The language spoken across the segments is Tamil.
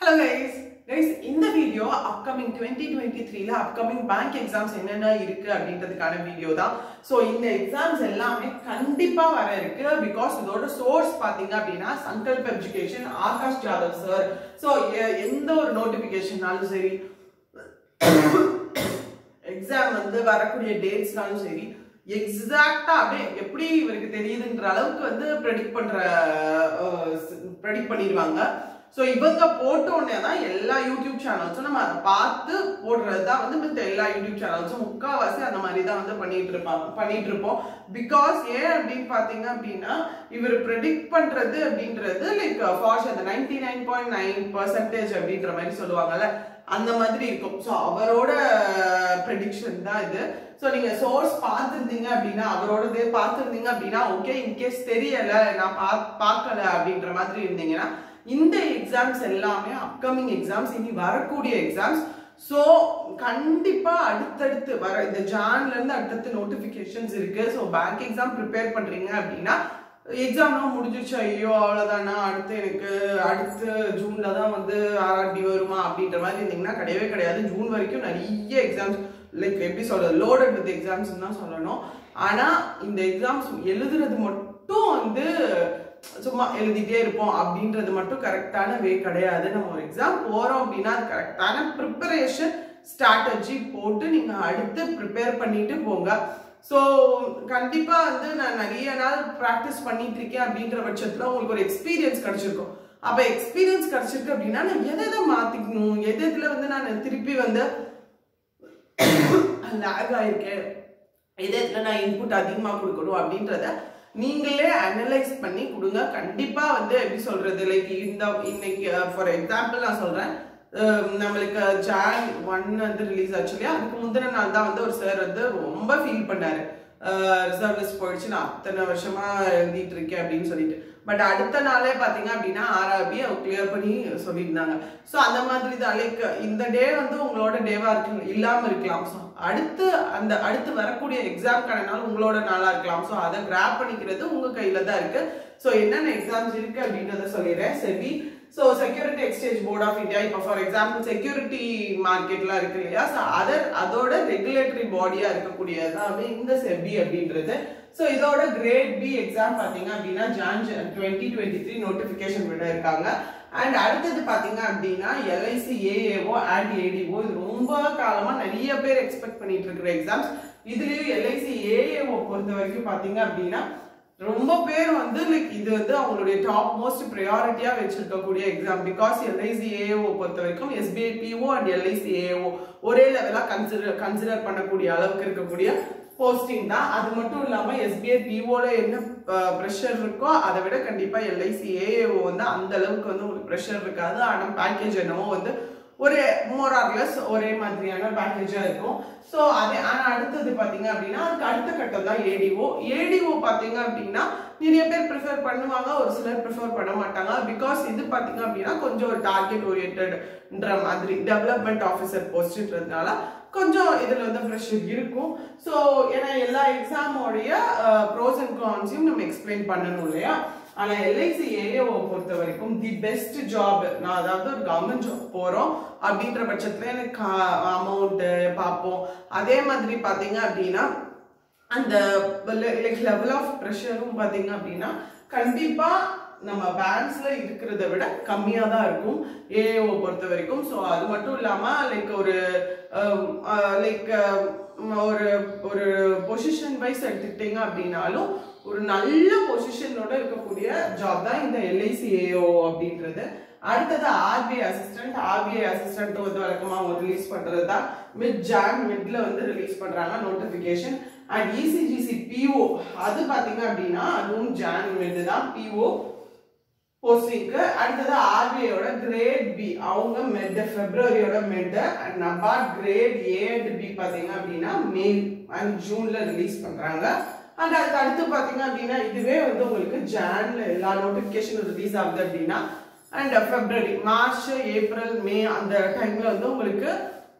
ஹலோ கைஸ் கைஸ் இந்த வீடியோ அப்கமிங் டுவெண்ட்டி டுவெண்ட்டி த்ரீல அப்கமிங் பேங்க் எக்ஸாம்ஸ் என்னென்ன இருக்கு அப்படின்றதுக்கான வீடியோ தான் ஸோ இந்த எக்ஸாம்ஸ் எல்லாமே கண்டிப்பா வர இருக்கு பிகாஸ் இதோட சோர்ஸ் பாத்தீங்க அப்படின்னா Sankalp education Aakash Jadhav sir so எந்த ஒரு நோட்டிபிகேஷன்னாலும் சரி எக்ஸாம் வந்து வரக்கூடிய டேட்ஸ்னாலும் சரி எக்ஸாக்டா அப்படியே எப்படி இவருக்கு தெரியுதுன்ற அளவுக்கு வந்து ப்ரெடிக்ட் பண்ற ப்ரெடிக்ட் பண்ணிடுவாங்க ஸோ இவங்க போட்ட உடனே தான் எல்லா யூடியூப் சேனல்ஸும் நம்ம அதை பார்த்து போடுறது தான் வந்து மத்த எல்லா யூடியூப் சேனல்ஸும் முக்கால்வாசி அந்த மாதிரி தான் வந்து பண்ணிட்டு இருப்பாங்க பண்ணிட்டு இருப்போம் பிகாஸ் ஏன் அப்படின்னு பார்த்தீங்க அப்படின்னா இவர் ப்ரெடிக்ட் பண்றது அப்படின்றது லைக் ஃபார்ஸ் அந்த ninety nine point nine percentage அப்படின்ற மாதிரி சொல்லுவாங்கல்ல அந்த மாதிரி இருக்கும் ஸோ அவரோட ப்ரெடிக்ஷன் தான் இது ஸோ நீங்க சோர்ஸ் பார்த்துருந்தீங்க அப்படின்னா அவரோடதே பார்த்துருந்தீங்க அப்படின்னா ஓகே இன்கேஸ் தெரியல நான் பா பார்க்கல அப்படின்ற மாதிரி இருந்தீங்கன்னா இந்த எக்ஸாம்ஸ் எல்லாமே அப்கமிங் எக்ஸாம்ஸ் இனி வரக்கூடிய எக்ஸாம்ஸ் ஸோ கண்டிப்பா அடுத்தடுத்து வர இந்த ஜான்ல இருந்து அடுத்தடுத்து நோட்டிபிகேஷன்ஸ் இருக்கு ஸோ பேங்க் எக்ஸாம் ப்ரிப்பேர் பண்றீங்க அப்படின்னா எக்ஸாம்லாம் முடிஞ்சிருச்சு ஐயோ அவ்வளோதானா அடுத்து எனக்கு அடுத்து ஜூன்ல தான் வந்து ஆர்ஆர்டி வருமா அப்படின்ற மாதிரி இருந்தீங்கன்னா கிடையவே கிடையாது ஜூன் வரைக்கும் நிறைய எக்ஸாம்ஸ் லைக் எப்படி சொல்றது லோடட் வித் எக்ஸாம்ஸ் தான் சொல்லணும் ஆனா இந்த எக்ஸாம்ஸ் எழுதுறது மட்டும் வந்து சும்மா எழுதிட்டே இருப்போம் அப்படின்றது மட்டும் கரெக்டான வே கிடையாது நம்ம ஒரு எக்ஸாம் போறோம் அப்படின்னா அது கரெக்டான ப்ரிப்பரேஷன் ஸ்ட்ராட்டஜி போட்டு நீங்க அடுத்து ப்ரிப்பேர் பண்ணிட்டு போங்க ஸோ கண்டிப்பா வந்து நான் நிறைய நாள் ப்ராக்டிஸ் பண்ணிட்டு இருக்கேன் அப்படின்ற பட்சத்துல உங்களுக்கு ஒரு எக்ஸ்பீரியன்ஸ் கிடைச்சிருக்கும் அப்ப எக்ஸ்பீரியன்ஸ் கிடைச்சிருக்கு அப்படின்னா நான் எதை எதை மாத்திக்கணும் எது எதுல வந்து நான் திருப்பி வந்து லேக் ஆயிருக்கேன் எது எதுல நான் இன்புட் அதிகமா கொடுக்கணும் அப்படின்றத நீங்களே அனலைஸ் பண்ணி கொடுங்க கண்டிப்பா வந்து எப்படி சொல்றது லைக் இந்த இன்னைக்கு ஃபார் எக்ஸாம்பிள் நான் சொல்றேன் நம்மளுக்கு ஜான் ஒன் வந்து ரிலீஸ் ஆச்சு இல்லையா அதுக்கு முந்தின நாள் தான் வந்து ஒரு சார் வந்து ரொம்ப ஃபீல் பண்ணாரு ரிசர்வ் லிஸ்ட் போயிடுச்சு நான் அத்தனை வருஷமா எழுதிட்டு இருக்கேன் அப்படின்னு சொல்லிட்டு பட் அடுத்த நாளே பார்த்தீங்க அப்படின்னா ஆர்ஆர்பி அவங்க கிளியர் பண்ணி சொல்லியிருந்தாங்க ஸோ அந்த மாதிரி தான் லைக் இந்த டே வந்து உங்களோட டேவா இருக்கு இல்லாமல் இருக்கலாம் ஸோ அடுத்து அந்த அடுத்து வரக்கூடிய எக்ஸாம்க்கான நாள் உங்களோட நாளாக இருக்கலாம் ஸோ அதை கிராப் பண்ணிக்கிறது உங்கள் கையில் தான் இருக்கு ஸோ என்னென்ன எக்ஸாம்ஸ் இருக்கு அப்படின்றத சொல்லிடுறேன் SEBI so security exchange board of India இப்போ ஃபார் எக்ஸாம்பிள் செக்யூரிட்டி மார்க்கெட்லாம் இருக்கு இல்லையா ஸோ அதர் அதோட ரெகுலேட்டரி பாடியாக இருக்கக்கூடியதான் இந்த செபி அப்படின்றது ஸோ இதோட கிரேட் பி எக்ஸாம் பார்த்தீங்க அப்படின்னா Jan twenty twenty three notification விட இருக்காங்க அண்ட் அடுத்தது பார்த்தீங்க அப்படின்னா எல்ஐசி ஏஏஓ அண்ட் ஏடிஓ இது ரொம்ப காலமாக நிறைய பேர் எக்ஸ்பெக்ட் பண்ணிட்டு இருக்கிற எக்ஸாம்ஸ் இதுலேயும் எல்ஐசி ஏஏஓ பொறுத்த வரைக்கும் பார்த்தீங்க அப்படின்னா ரொம்ப பேர் வந்து லைக் இது வந்து அவங்களுடைய டாப் மோஸ்ட் ப்ரையாரிட்டியா வச்சிருக்கக்கூடிய எக்ஸாம் பிகாஸ் எல்ஐசி ஏஓ பொறுத்த வரைக்கும் SBI PO and LIC AO ஒரே லெவலா கன்சிடர் கன்சிடர் பண்ணக்கூடிய அளவுக்கு இருக்கக்கூடிய போஸ்டிங் தான் அது மட்டும் இல்லாம எஸ்பிஐ பிஓல என்ன ப்ரெஷர் இருக்கோ அதை விட கண்டிப்பா எல்ஐசி ஏஏஓ வந்து அந்த அளவுக்கு வந்து உங்களுக்கு ப்ரெஷர் இருக்காது ஆனால் பேக்கேஜ் என்னவோ வந்து ஒரு மோர் ஆர்லெஸ் ஒரே மாதிரியான பேக்கேஜா இருக்கும் ஸோ அதே ஆனால் அடுத்தது பார்த்தீங்க அப்படின்னா அதுக்கு அடுத்த கட்டம் தான் ஏடிஓ ஏடிஓ பார்த்தீங்க அப்படின்னா நிறைய பேர் ப்ரிஃபர் பண்ணுவாங்க ஒரு சிலர் ப்ரிஃபர் பண்ண மாட்டாங்க பிகாஸ் இது பார்த்தீங்க அப்படின்னா கொஞ்சம் ஒரு டார்கெட் ஓரியன்டன்ற மாதிரி டெவலப்மெண்ட் ஆஃபீஸர் போஸ்ட்ன்றதுனால கொஞ்சம் இதில் வந்து ப்ரெஷர் இருக்கும் ஸோ ஏன்னா எல்லா எக்ஸாமோடைய ப்ரோஸ் அண்ட் கான்ஸையும் நம்ம எக்ஸ்பிளைன் பண்ணணும் இல்லையா ஆனா எல்ஐசி ஏஏஓ பொறுத்த வரைக்கும் தி பெஸ்ட் ஜாப் நான் அதாவது ஒரு கவர்மெண்ட் ஜாப் போறோம் அப்படின்ற பட்சத்துல எனக்கு அமௌண்ட் பார்ப்போம் அதே மாதிரி பாத்தீங்க அப்படின்னா அந்த லைக் லெவல் ஆஃப் ப்ரெஷரும் பாத்தீங்க அப்படின்னா கண்டிப்பா நம்ம பேங்க்ஸ்ல இருக்கிறத விட கம்மியா தான் இருக்கும் ஏஏஓ பொறுத்த வரைக்கும் ஸோ அது மட்டும் இல்லாம லைக் ஒரு லைக் ஒரு ஒரு பொசிஷன் வைஸ் எடுத்துக்கிட்டீங்க அப்படின்னாலும் ஒரு நல்ல பொசிஷனோட இருக்கக்கூடிய ஜாப் தான் இந்த எல்ஐசி ஏஓ அப்படின்றது அடுத்தது ஆர்பிஐ அசிஸ்டன்ட் ஆர்பிஐ அசிஸ்டன்ட் வந்து வழக்கமாக அவங்க ரிலீஸ் பண்ணுறது தான் மிட் ஜான் மிட்ல வந்து ரிலீஸ் பண்ணுறாங்க நோட்டிஃபிகேஷன் அண்ட் இசிஜிசி பிஓ அது பார்த்தீங்க அப்படின்னா அதுவும் ஜான் மிட் தான் பிஓ போஸ்டிங்க்கு அடுத்தது ஆர்பிஐயோட கிரேட் பி அவங்க மெட் பிப்ரவரியோட mid and NABARD grade A and B பார்த்தீங்க அப்படின்னா மே அண்ட் ஜூன்ல ரிலீஸ் பண்றாங்க அண்ட் அதுக்கு அடுத்து பார்த்தீங்க அப்படின்னா இதுவே வந்து உங்களுக்கு ஜான்ல எல்லா நோட்டிஃபிகேஷனும் ரிலீஸ் ஆகுது அப்படின்னா and February March April May அந்த டைம்ல வந்து உங்களுக்கு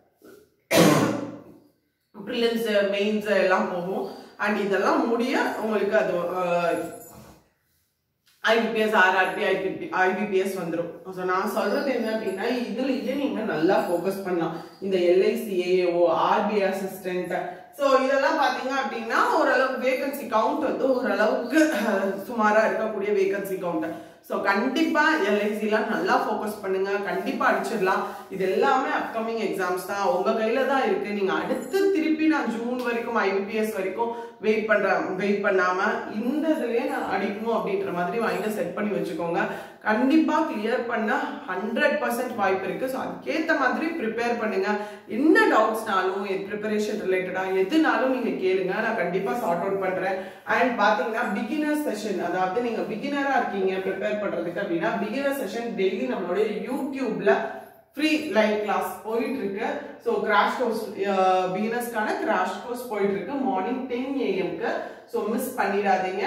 ப்ரிலிம்ஸ் மெயின்ஸ் எல்லாம் போகும் அண்ட் இதெல்லாம் முடிய உங்களுக்கு அது ஐபிபிஎஸ் ஆர்ஆர்பி ஐபிபி ஐபிபிஎஸ் வந்துடும் ஸோ நான் சொல்றது என்ன அப்படின்னா இதுலயே நீங்க நல்லா ஃபோக்கஸ் பண்ணலாம் இந்த எல்ஐசிஏஓ ஆர்பிஐ அசிஸ்டன்ட் ஸோ இதெல்லாம் பார்த்தீங்க அப்படின்னா ஓரளவுக்கு வேகன்சி கவுண்ட் வந்து ஓரளவுக்கு சுமாரா இருக்கக்கூடிய வேகன்சி கவுண்ட் ஸோ கண்டிப்பா எல்ஐசிலாம் நல்லா ஃபோக்கஸ் பண்ணுங்க கண்டிப்பா அடிச்சிடலாம் இது எல்லாமே அப்கமிங் எக்ஸாம்ஸ் தான் உங்க கையில தான் இருக்கு நீங்க அடுத்து திருப்பி நான் ஜூன் வரைக்கும் ஐபிபிஎஸ் வரைக்கும் வெயிட் பண்ற வெயிட் பண்ணாம இந்த இதுலயே நான் அடிக்கணும் அப்படின்ற மாதிரி மைண்டை செட் பண்ணி வச்சுக்கோங்க கண்டிப்பா கிளியர் பண்ண ஹண்ட்ரட் பர்சன்ட் வாய்ப்பு இருக்கு ஸோ அதுக்கேற்ற மாதிரி ப்ரிப்பேர் பண்ணுங்க என்ன டவுட்ஸ்னாலும் ப்ரிப்பரேஷன் ரிலேட்டடா எதுனாலும் நீங்க கேளுங்க நான் கண்டிப்பா சார்ட் அவுட் பண்றேன் அண்ட் பாத்தீங்கன்னா பிகினர் செஷன் அதாவது நீங்க பிகினரா இருக்கீங்க ப்ரிப்பேர் பண்றதுக்கு அப்படின்னா பிகினர் செஷன் டெய்லி நம்மளுடைய யூடியூப்ல ஃப்ரீ லைவ் கிளாஸ் போயிட்டு இருக்கு ஸோ கிராஷ் கோர்ஸ் பிகினர்ஸ்க்கான கிராஷ் கோர்ஸ் போயிட்டு இருக்கு மார்னிங் டென் ஏஎம்க்கு ஸோ மிஸ் பண்ணிடாதீங்க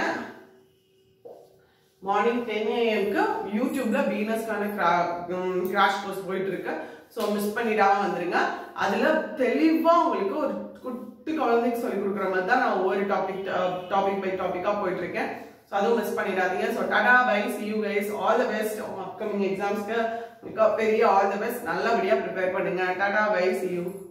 மார்னிங் டென் ஏஎம்க்கு யூடியூப்ல பிகினர்ஸ்க்கான கிராஷ் கோர்ஸ் போயிட்டு இருக்கு ஸோ மிஸ் பண்ணிடாம வந்துருங்க அதுல தெளிவா உங்களுக்கு ஒரு குட்டி குழந்தைக்கு சொல்லி கொடுக்குற மாதிரி தான் நான் ஒவ்வொரு டாபிக் டாபிக் பை டாபிக்கா போயிட்டு இருக்கேன் ஸோ அதுவும் மிஸ் பண்ணிடாதீங்க so tata bye see you guys all the best upcoming எக்ஸாம்ஸ்க்கு மிக பெரிய ஆல் த பெஸ்ட் நல்லபடியா ப்ரிப்பேர் பண்ணுங்க டாடா பை சி யூ